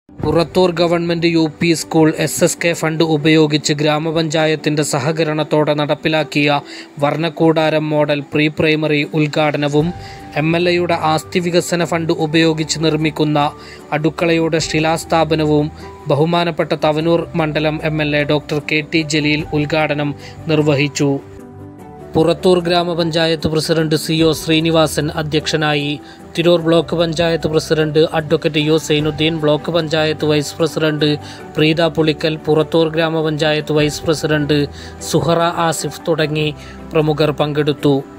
Purathur government U P school S S K fund ഉപയോഗിച്ച് ഗ്രാമപഞ്ചായത്തിന്റെ സഹകരണത്തോടെ നടപ്പിലാക്കിയ വർണ്ണക്കൂടാരം മോഡൽ പ്രീ പ്രൈമറി ഉദ്ഘാടനവും എം എൽ എയുടെ ആസ്തി വികസന ഫണ്ട് ഉപയോഗിച്ച് നിർമ്മിക്കുന്ന അടുക്കളയുടെ ശിലാസ്ഥാപനവും ബഹുമാനപ്പെട്ട തവനൂർ മണ്ഡലം M L A doctor K T Jaleel ഉദ്ഘാടനം നിർവഹിച്ചു പുറത്തൂർ ഗ്രാമപഞ്ചായത്ത് പ്രസിഡന്റ് സി ഒ ശ്രീനിവാസൻ അധ്യക്ഷനായി Tirur block panchayat president advocate U Zainuddin block panchayat vice president Preetha Pulikkal Purathur ഗ്രാമപഞ്ചായത്ത് വൈസ് പ്രസിഡന്റ് സുഹറ ആസിഫ് തുടങ്ങി പ്രമുഖർ പങ്കെടുത്തു